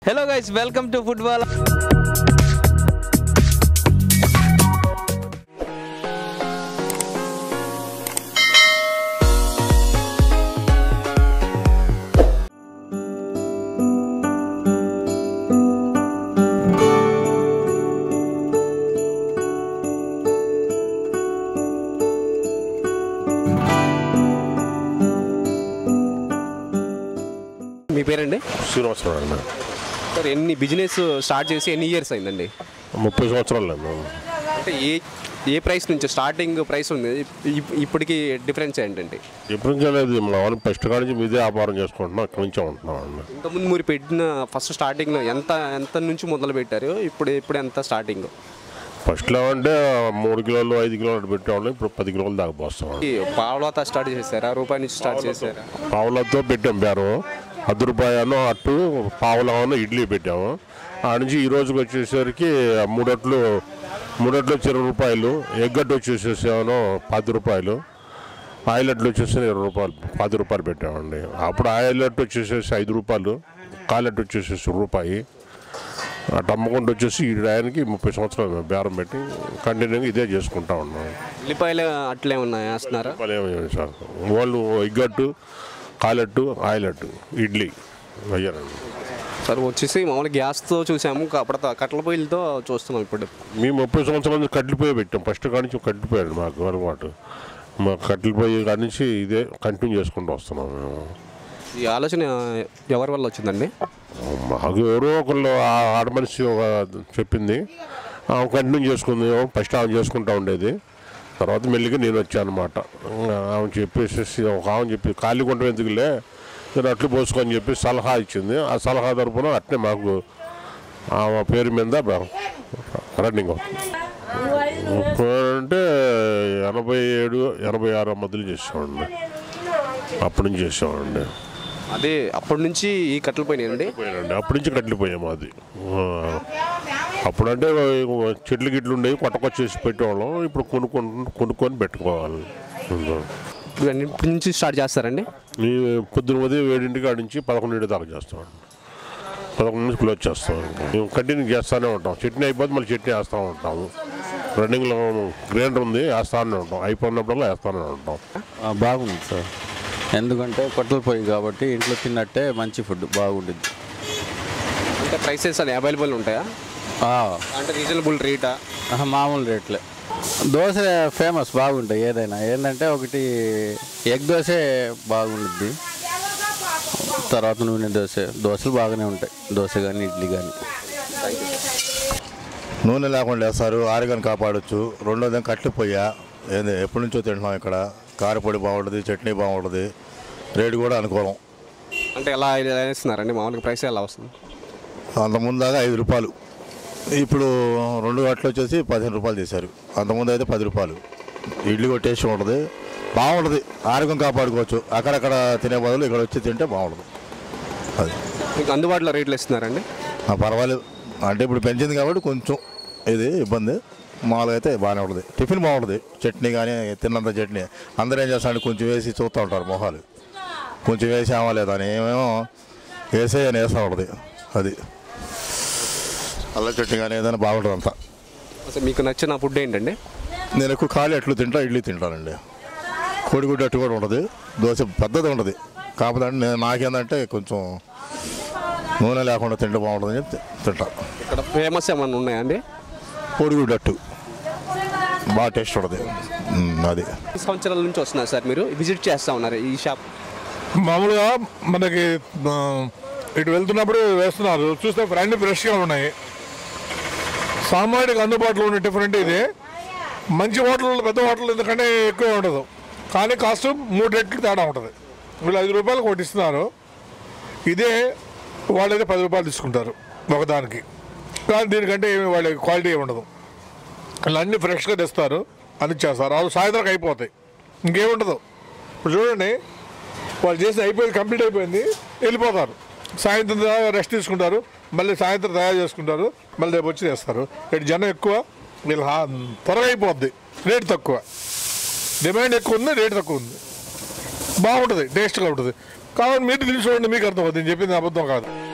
hello guys welcome to football మీ పేరండి శ్రీనివాసరావు అండి సార్ ఎన్ని బిజినెస్ స్టార్ట్ చేసి ఎన్ని ఇయర్స్ అయిందండి ముప్పై సంవత్సరాలు అండి అంటే ఏ ఏ ప్రైస్ నుంచి స్టార్టింగ్ ప్రైస్ ఉంది ఇప్- ఇప్పటికి డిఫరెన్స్ ఏంటండి ఎప్పుడు నుంచి లేదు మా వాళ్ళు ఫస్ట్ కాడి నుంచి మీదే వ్యాపారం చేసుకుంటున్నాం ఇక్కడి నుంచే ఉంటున్నాం అండి ఇంతకుముందు మీరు పెట్టిన ఫస్ట్ స్టార్టింగ్లో ఎంత ఎంత నుంచి మొదలు పెట్టారు ఇప్పుడు ఇప్పుడు ఎంత స్టార్టింగ్ ఫస్ట్లో అంటే మూడు కిలోలు ఐదు కిలోలు పెట్టేవాళ్ళం ఇప్పుడు పది కిలోలు దాకా పోస్తాం పావులతో స్టార్ట్ చేశారా రూపాయి నుంచి స్టార్ట్ చేశారా పావులతో పెట్టాం బేరం అర్ధ రూపాయను అట్టు పావులను ఇడ్లీ పెట్టాము ఆ నుంచి ఈ రోజుకి వచ్చేసరికి మూడట్లు మూడట్లు వచ్చి ఇరవై రూపాయలు ఎగ్గట్టు వచ్చేసేసాను పది రూపాయలు ఆయిలెట్లు వచ్చేసి ఇరవై రూపాయలు పది రూపాయలు పెట్టామండి అప్పుడు ఆయిలెట్ వచ్చేసేసి ఐదు రూపాయలు కాలెట్ వచ్చేసేసి రూపాయి అటు అమ్ముకుంటూ వచ్చేసి ఈ టయానికి ముప్పై సంవత్సరాలు మేము బేరం పెట్టి కంటిన్యూగా ఇదే చేసుకుంటా ఉన్నాం ఉల్లిపాయలు అట్లే ఉన్నాయి వేస్తున్నారా ఏమేమి సార్ వాళ్ళు ఎగ్గట్టు కాలెట్టు ఆయిలెట్టు ఇడ్లీ అయ్యారండి సార్ వచ్చేసి మామూలుగా గ్యాస్తో చూసాము అప్పుడు కట్టెల పొయ్యిలతో చూస్తున్నాం ఇప్పుడు మేము ముప్పై సంవత్సరాల నుంచి కట్టిపోయి పెట్టాం ఫస్ట్ కాడి నుంచి కట్టిపోయాడు మాకు అలవాటు మా కట్టిపోయి కాడి నుంచి ఇదే కంటిన్యూ చేసుకుంటూ వస్తున్నాం మేము ఈ ఆలోచన ఎవరి వల్ల వచ్చిందండి మాకు ఎవరో ఒకళ్ళు ఆ- ఆడ మనిషి ఒక చెప్పింది ఆమె కంటిన్యూ చేసుకుంది ఫస్ట్ ఆమె చేసుకుంటా ఉండేది తర్వాత మెల్లిగా నేను వచ్చాను అనమాట ఆమె చెప్పేసేసి ఒక ఆమె చెప్పి ఖాళీ కొంటాం ఎందుకులే నేను అట్లు పోసుకొని చెప్పి సలహా ఇచ్చింది ఆ సలహా తరపున అట్నే మాకు ఆమె పేరు మీద రన్నింగ్ అవుతుంది ఇప్పుడు అంటే ఎనభై ఏడు ఎనభై ఆరు మధ్యలో చేసామండి అప్పటి నుంచి చేసామండి అదే అప్పటి నుంచి ఈ కట్టెల పోయినాయండి పోయానండి అప్పటి నుంచి కట్టిపోయాము అది ఆ, అప్పుడంటే చెట్లు గిట్లు ఉండేవి కొట్టకొచ్చేసి పెట్టేవాళ్ళం ఇప్పుడు కొనుక్కొని కొనుక్కొని పెట్టుకోవాలి ఇవన్నీ ఇప్పటి నుంచి స్టార్ట్ చేస్తారండి ఈ పొద్దున ఉదయం ఏడింటికి ఆడి నుంచి పదకొండింటి దాకా చేస్తాం పదకొండు నుంచి క్లోజ్ చేస్తాం మేము కంటిన్యూ చేస్తూనే ఉంటాం చట్నీ అయిపోతే మళ్ళీ చట్నీ వేస్తూ ఉంటాము రన్నింగ్లో గ్రైండర్ ఉంది వేస్తానే ఉంటాం అయిపోయినప్పుడల్లా వేస్తూనే ఉంటాం ఆ, బాగుంది సార్ ఎందుకంటే కొట్టల పొయ్యి కాబట్టి ఇంట్లో తిన్నట్టే మంచి ఫుడ్ బాగుంటుంది అంటే ప్రైసెస్ అది అవైలబుల్ ఉంటాయా ఆ, అంటే రీజనబుల్ రేటా ఆహా, మామూలు రేట్లే దోశ ఫేమస్ బాగుంటాయి ఏదైనా ఏంటంటే ఒకటి ఎగ్ దోశ బాగుంటుంది తర్వాత నూనె దోశ దోశలు బాగానే ఉంటాయి దోశ కానీ ఇడ్లీ కానీ నూనె లేకుండా వేస్తారు ఆరోగ్యాన్ని కాపాడొచ్చు రెండోది కట్లు పొయ్య ఏంది ఎప్పటి నుంచో తింటున్నాం ఇక్కడ కారపొడి బాగుంటుంది చట్నీ బాగుంటుంది రేటు కూడా అనుకూలం అంటే ఎలా ఎలా వేస్తున్నారండి మామూలుగా ప్రైస్ ఎలా వస్తుంది అంతకుముందు దాకా ఐదు రూపాయలు ఇప్పుడు రెండు గంటలు వచ్చేసి పదిహేను రూపాయలు చేశారు అంతకుముందు అయితే పది రూపాయలు ఇడ్లీ కూడా టేస్ట్ ఉంటుంది బాగుంటుంది ఆరోగ్యం కాపాడుకోవచ్చు అక్కడక్కడ తినే బదులు ఇక్కడ వచ్చి తింటే బాగుంటుంది అది మీకు అందుబాటులో రేట్లు ఇస్తున్నారండి ఆ, పర్వాలేదు అంటే ఇప్పుడు పెంచింది కాబట్టి కొంచెం ఇది ఇబ్బంది మామూలుగా అయితే బాగానే ఉంటుంది టిఫిన్ బాగుంటుంది చట్నీ కానీ తిన్నంత చట్నీ అందరూ ఏం చేస్తారంటే కొంచెం వేసి చూస్తూ ఉంటారు మొహాలు కొంచెం వేసామా లేదా అని ఏమేమో వేసే అని వేస్తూ ఉంటుంది అది అల్ల చట్నీ కానీ ఏదైనా బాగుంటుంది అంతా అసలు మీకు నచ్చిన ఫుడ్ ఏంటండి నేను ఎక్కువ ఖాళీ అట్లు తింటా ఇడ్లీ తింటానండి కోడిగుడ్డు అట్టు కూడా ఉంటుంది దోశ పెద్దది ఉంటుంది కాకపోతే అంటే నేను నాకేందంటే కొంచెం నూనె లేకుండా తింటే బాగుంటుందని చెప్పి తింటా ఇక్కడ ఫేమస్ ఏమన్నా ఉన్నాయండి కోడిగుడ్డు అట్టు బాగా టేస్ట్ ఉంటుంది మ్, అది ఈ సంవత్సరాల నుంచి వస్తున్నారు సార్ మీరు విజిట్ చేస్తూ ఉన్నారు ఈ షాప్ మామూలుగా మనకి ఆ, ఇటు వెళ్తున్నప్పుడు వేస్తున్నారు చూస్తే అన్ని ఫ్రెష్గా ఉన్నాయి సామాన్యుడికి అందుబాటులో ఉండే డిఫరెంట్ ఇది మంచి హోటల్ పెద్ద హోటల్ ఎందుకంటే ఎక్కువ ఉండదు కానీ కాస్ట్ మూడు రెట్లు తేడా ఉంటుంది వీళ్ళు ఐదు రూపాయలు ఒకటి ఇస్తున్నారు ఇదే వాళ్ళైతే పది రూపాయలు తీసుకుంటారు ఒకదానికి కానీ దీనికంటే ఏమి వాళ్ళ క్వాలిటీ ఏమి ఉండదు వీళ్ళు అన్ని ఫ్రెష్గా తెస్తారు అని చేస్తారు వాళ్ళు సాయంత్రం అయిపోతాయి ఇంకేముండదు ఇప్పుడు చూడండి వాళ్ళు చేసి అయిపోయింది కంప్లీట్ అయిపోయింది వెళ్ళిపోతారు సాయంత్రం దాకా రెస్ట్ తీసుకుంటారు మళ్ళీ సాయంత్రం తయారు చేసుకుంటారు మళ్ళీ రేపు వచ్చి చేస్తారు ఇటు జనం ఎక్కువ వీళ్ళు హా- త్వరగా అయిపోద్ది రేట్ తక్కువ డిమాండ్ ఎక్కువ ఉంది రేట్ తక్కువ ఉంది బాగుంటుంది టేస్ట్గా ఉంటుంది కాబట్టి మీరు తిని చూడండి మీకు అర్థం అవుతుంది నేను చెప్పింది అబద్ధం కాదు